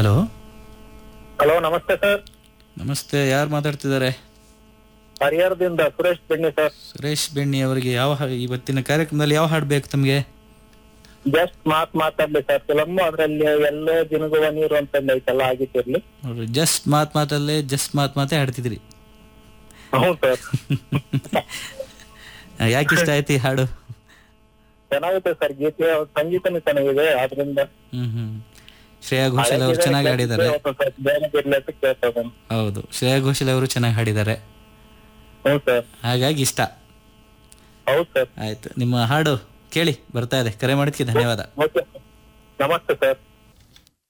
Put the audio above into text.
hello hello ನಮಸ್ತೆ sir ನಮಸ್ತೆ ಯಾರು ಮಾತಾಡ್ತಿದ್ದಾರೆ ಹರಿಹರದಿಂದ ಸುರೇಶ್ ಬೆಣ್ಣಿ ಸರ್ ಸುರೇಶ್ ಬೆಣ್ಣಿ ಅವರಿಗೆ ಯಾವ ಹಾ- ಇವತ್ತಿನ ಕಾರ್ಯಕ್ರಮದಲ್ಲಿ ಯಾವ ಹಾಡು ಬೇಕು ತಮಗೆ ಜಸ್ಟ್ ಮಾತ್ ಮಾತಾಡ್ಲಿ ಸರ್ ಫಿಲಮ್ ಅದ್ರಲ್ಲಿ ಎಲ್ಲೇ ಜಿನುಗುವ ನೀರು ಅಂತ ಐತಲ್ಲ ಆಗಿತ್ತಿರ್ಲಿ ನೋಡ್ರಿ ಜಸ್ಟ್ ಮಾತ್ ಮಾತಲ್ಲೇ ಜಸ್ಟ್ ಮಾತ್ ಮಾತೇ ಹಾಡ್ತಿದ್ರಿ ಹ್ಞೂ ಸರ್ ಯಾಕೆ ಇಷ್ಟ ಆಯ್ತು ಈ ಹಾಡು ಚೆನ್ನಾಗಿದೆ ಸರ್ ಗೀತೆ ಅವ್ರ ಸಂಗೀತನೂ ಚೆನ್ನಾಗಿದೆ ಆದ್ರಿಂದ ಹ್ಮ್ ಹ್ಮ್ ಶ್ರೇಯಾ ಘೋಷಾಲ್ ಅವರು ಚೆನ್ನಾಗಿ ಹಾಡಿದ್ದಾರೆ ಬೇರೆ ಬಿರ್ಲಿ ಅಂತ ಕೇಳ್ತಾ ಇದ್ದೇನೆ ಹೌದು ಶ್ರೇಯಾ ಘೋಷಾಲ್ ಅವರು ಚೆನ್ನಾಗಿ ಹಾಡಿದ್ದಾರೆ ಹ್ಞೂ ಸರ್ ಹಾಗಾಗಿ ಇಷ್ಟ ಹೌದು ಸರ್ ಆಯ್ತು ನಿಮ್ಮ ಹಾಡು ಕೇಳಿ ಬರ್ತಾ ಇದೆ ಕರೆ ಮಾಡಿದ್ಕೆ ಧನ್ಯವಾದ ಓಕೆ ನಮಸ್ತೆ ಸರ್